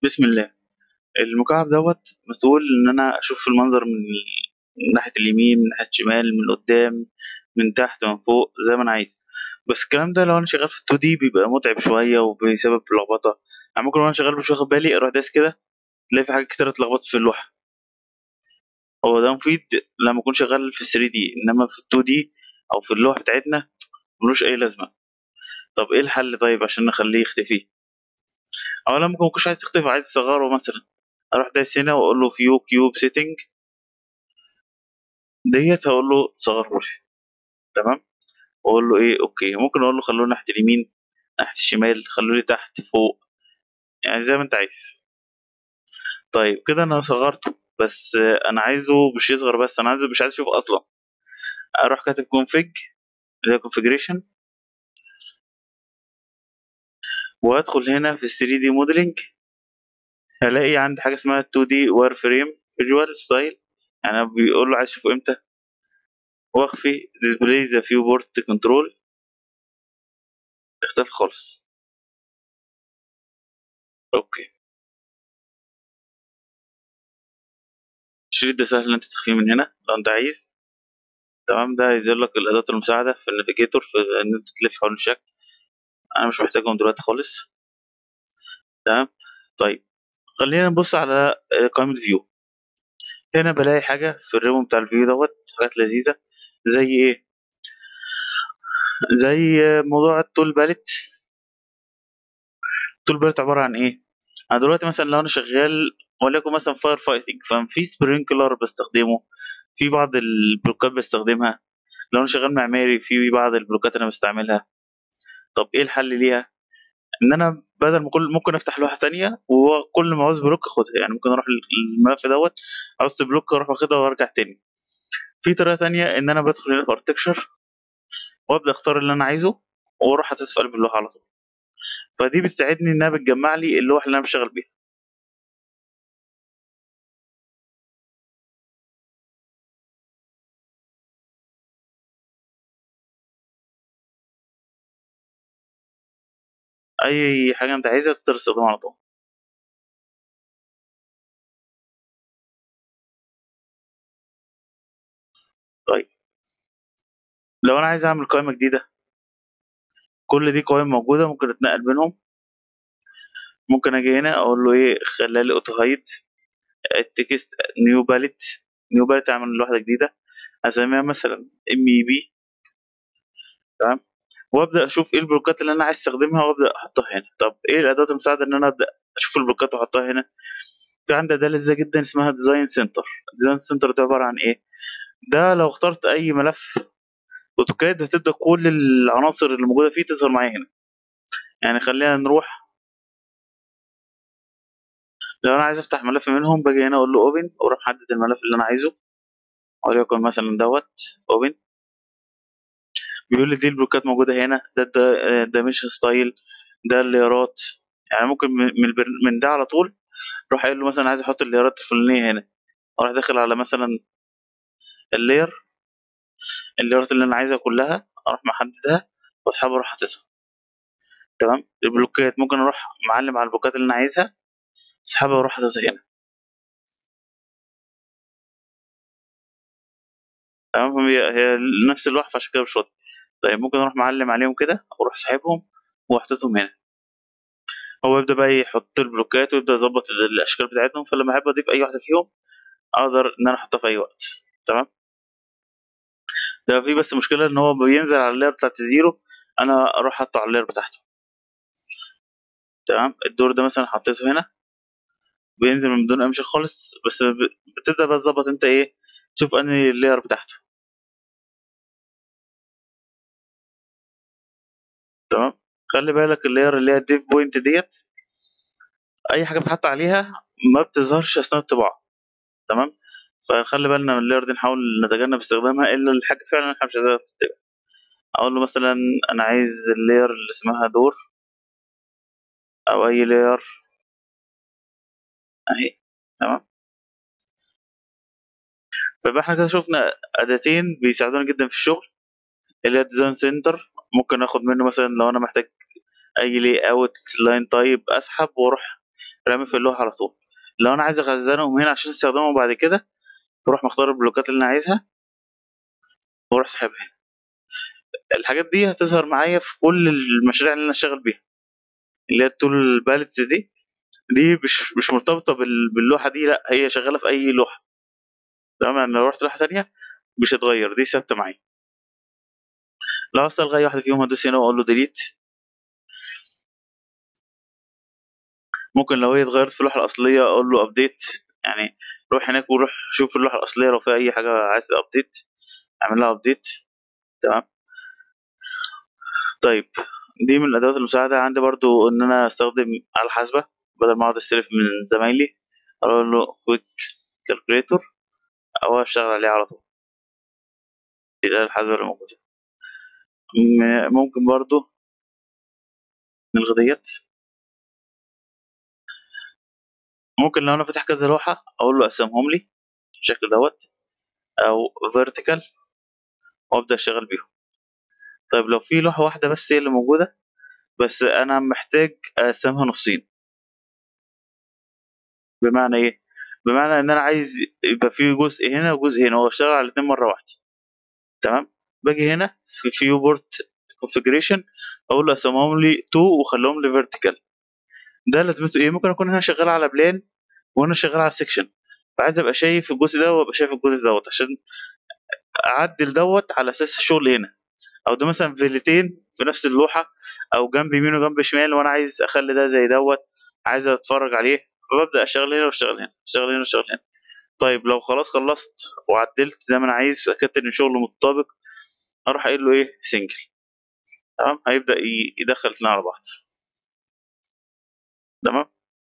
بسم الله المكعب دوت مسؤول ان انا اشوف المنظر من ال- من ناحية اليمين من ناحية الشمال من قدام من تحت من فوق زي ما انا عايز بس الكلام ده لو انا شغال في 2 دي بيبقى متعب شوية وبيسبب لخبطة يعني ممكن وانا شغال مش واخد بالي اروح داس كده تلاقي في حاجات كتير اتلخبطت في اللوحة هو ده مفيد لما اكون شغال في 3 دي انما في 2 دي او في اللوحة بتاعتنا ملوش اي لازمة طب ايه الحل طيب عشان نخليه يختفي اولا ممكن مكنش عايز تختفي عايز تصغره مثلا اروح دايس هنا واقول له فيو كيوب سيتنج ديت هقول له صغره لي تمام واقول له ايه اوكي ممكن اقول له خلوه ناحيه اليمين ناحيه الشمال خلوه لي تحت فوق يعني زي ما انت عايز طيب كده انا صغرته بس آه، انا عايزه مش يصغر بس انا عايزه مش عايز اشوفه اصلا اروح كاتب config اللي هي configuration وادخل هنا في 3 دي موديلنج هلاقي عندي حاجه اسمها 2 دي وير فريم فيجوال ستايل يعني بيقول له عايز اشوفه امتى واخفي display the viewport control اختفى خالص اوكي الشريط ده سهل ان انت تخفيه من هنا لو انت عايز تمام ده هيظهر لك الادوات المساعده في النافيجيتور في ان انت تلف حول الشكل انا مش محتاجهم دلوقتي خالص تمام طيب خلينا نبص على آه، قائمه فيو هنا بلاقي حاجه في الريبون بتاع الفيو دوت حاجات لذيذه زي ايه زي آه، موضوع التول باليت التول باليت عباره عن ايه انا دلوقتي مثلا لو انا شغال وليكن مثلا فاير فايتنج ففي سبرينكلر بستخدمه في بعض البلوكات بستخدمها لو انا شغال معماري في بعض البلوكات انا بستعملها طب ايه الحل ليها ان انا بدل ما كل ممكن افتح لوحه تانية وكل ما عاوز بلوك اخدها يعني ممكن اروح الملف دوت عاوز بلوك اروح واخدها وارجع تاني في طريقه تانية ان انا بدخل هنا في ارتكشر وابدا اختار اللي انا عايزه واروح حاطط في قلب اللوحه على طول فدي بتساعدني انها بتجمع لي اللوحه اللي انا بشتغل بيها اي حاجه انت عايزها تقدر تستخدمها على طول طيب لو انا عايز اعمل قائمه جديده كل دي قوائم موجوده ممكن اتنقل بينهم ممكن اجي هنا اقول له ايه خليها لي اوتو هايد التكست نيو باليت نيو باليت اعمل لوحده جديده اسميها مثلا ام اي بي تمام وابدا اشوف ايه البلوكات اللي انا عايز استخدمها وابدا احطها هنا طب ايه الادوات المساعده ان انا ابدا اشوف البلوكات واحطها هنا في عندي اداه لذيذه جدا اسمها ديزاين سنتر ديزاين سنتر ده عباره عن ايه ده لو اخترت اي ملف اوتوكاد هتبدا كل العناصر اللي موجوده فيه تظهر معايا هنا يعني خلينا نروح لو انا عايز افتح ملف منهم باجي هنا اقول له اوبن واروح محدد الملف اللي انا عايزه وليكن مثلا دوت اوبن بيقول لي دي البلوكات موجوده هنا ده الدايمنشن ستايل ده الليارات يعني ممكن من من البر- من ده على طول اروح قايل له مثلا عايز احط الليارات الفلانيه هنا اروح داخل على مثلا اللير الليارات اللي انا عايزها كلها اروح محددها واسحبها اروح حاططها تمام البلوكات ممكن اروح معلم على البلوكات اللي انا عايزها اسحبها واروح حاططها هنا تمام هي هي نفس اللوحه فعشان كده مش واضح طيب ممكن اروح معلم عليهم كده واروح ساحبهم وحاططهم هنا هو يبدا بقى يحط البلوكات ويبدا يظبط الاشكال بتاعتهم فلما احب اضيف اي واحده فيهم اقدر ان انا احطها في اي وقت تمام ده في بس مشكله ان هو بينزل على اللاير بتاعت الزيرو انا اروح احطه على اللاير بتاعته تمام الدور ده مثلا حطيته هنا بينزل من بدون امشي خالص بس ب- بتبدا بقى تظبط انت ايه تشوف انهي اللاير بتاعته تمام خلي بالك اللاير اللي هي الديف بوينت ديت اي حاجه بتحط عليها ما بتظهرش اثناء الطباعه تمام فخلي بالنا من اللاير دي نحاول نتجنب استخدامها الا الحاجه فعلا احنا مش عايزينها تتبع اقول له مثلا انا عايز اللاير اللي اسمها دور او اي لاير اهي تمام فيبقى احنا كده شفنا اداتين بيساعدونا جدا في الشغل اللي هي ديزاين سنتر ممكن اخد منه مثلا لو انا محتاج اي لي اوت لاين تايب اسحب واروح رامي في اللوحه على طول لو انا عايز اخزنهم هنا عشان استخدمهم بعد كده بروح مختار البلوكات اللي انا عايزها واروح ساحبها الحاجات دي هتظهر معايا في كل المشاريع اللي انا شغال بيها اللي هي التول باليتس دي دي مش مش مرتبطه بال- باللوحه دي لا هي شغاله في اي لوحه تمام يعني لو رحت لوحه تانية مش هتغير دي ثابته معايا لو عايز الغي اي واحده فيهم هدوس هنا واقول له ديليت ممكن لو هي اتغيرت في اللوحه الاصليه اقول له ابديت يعني روح هناك وروح شوف اللوحه الاصليه لو فيها اي حاجه عايز ابديت اعمل لها ابديت تمام طيب دي من الادوات المساعده عندي برضو ان انا استخدم آلة حاسبه بدل ما اقعد استلف من زمايلي اقول له كويك كالكوليتور او اشتغل عليه على طول دي الآلة الحاسبه اللي موجوده م- ممكن برضو نلغي ديت ممكن لو انا فاتح كذا لوحه اقول له قسمهم لي بالشكل دوت او فيرتيكال وابدا اشتغل بيهم طيب لو في لوحه واحده بس هي اللي موجوده بس انا محتاج اقسمها نصين بمعنى ايه بمعنى ان انا عايز يبقى في جزء هنا وجزء هنا واشتغل على الاثنين مره واحده تمام باجي هنا في فيو بورت كونفجريشن اقول له قسمهم لي 2 وخليهم لي فيرتيكال ده لازمته ايه ممكن اكون هنا شغال على بلان وانا شغال على سيكشن فعايز ابقى شايف الجزء ده وابقى شايف الجزء دوت عشان اعدل دوت على اساس الشغل هنا او ده مثلا فيلتين في نفس اللوحه او جنب يمين وجنب شمال وانا عايز اخلي ده زي دوت عايز اتفرج عليه فببدا اشتغل هنا واشتغل هنا اشتغل هنا واشتغل هنا طيب لو خلاص خلصت وعدلت زي ما انا عايز اتاكدت ان الشغل متطابق اروح قايل له ايه سنجل تمام هيبدا ي- يدخل الاثنين على بعض تمام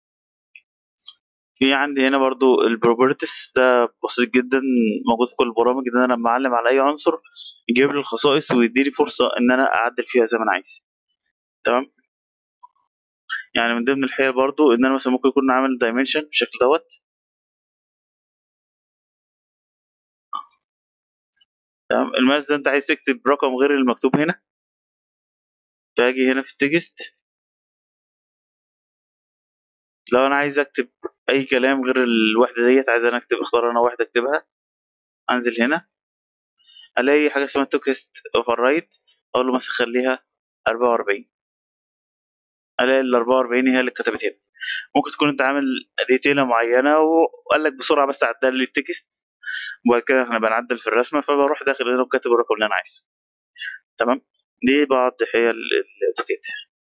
في عندي هنا برضو البروبرتيز ده بسيط جدا موجود في كل البرامج ان انا لما اعلم على اي عنصر يجيب لي الخصائص ويديني فرصه ان انا اعدل فيها زي ما انا عايز تمام يعني من ضمن الحيل برضو ان انا مثلا ممكن يكون عامل دايمنشن بالشكل دوت تمام الماس ده انت عايز تكتب رقم غير المكتوب هنا فاجي هنا في التكست لو انا عايز اكتب اي كلام غير الوحده ديت عايز انا اكتب اختار انا واحده اكتبها انزل هنا الاقي حاجه اسمها تكست اوفر رايت اقول له مثلا خليها 44 الاقي ال 44 هي اللي اتكتبت هنا ممكن تكون انت عامل ديتيله معينه وقال لك بسرعه بس عدل لي التكست وبعد كده احنا بنعدل في الرسمه فبروح داخل هنا وكاتب الرقم اللي انا عايزه تمام دي بعض حيل الاوتوكاد